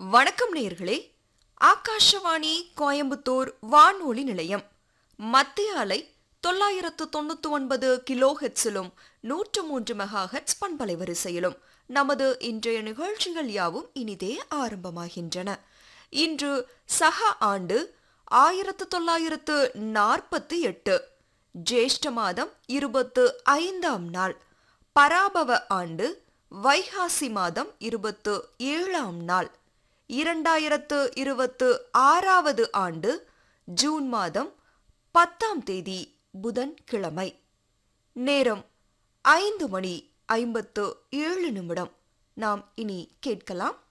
வணக்கம் நேயர்களே ஆகாஷவாணி கோயம்புத்தூர் வானொலி நிலையம் மத்திய அலை தொள்ளாயிரத்து தொண்ணூத்தி ஒன்பது கிலோ ஹெட்ஸிலும் நூற்று மூன்று மெகா ஹெட்ஸ் பண்பலை வரிசையிலும் நமது இன்றைய நிகழ்ச்சிகள் யாவும் இனிதே ஆரம்பமாகின்றன இன்று சக ஆண்டு ஆயிரத்து தொள்ளாயிரத்து நாற்பத்தி எட்டு ஜேஷ்ட மாதம் இருபத்து ஐந்தாம் நாள் பராபவ ஆண்டு வைகாசி மாதம் இருபத்து ஏழாம் நாள் இரண்டாயிரத்து இருபத்து ஆறாவது ஆண்டு ஜூன் மாதம் பத்தாம் தேதி புதன் கிழமை நேரம் ஐந்து மணி ஐம்பத்து ஏழு நிமிடம் நாம் இனி கேட்கலாம்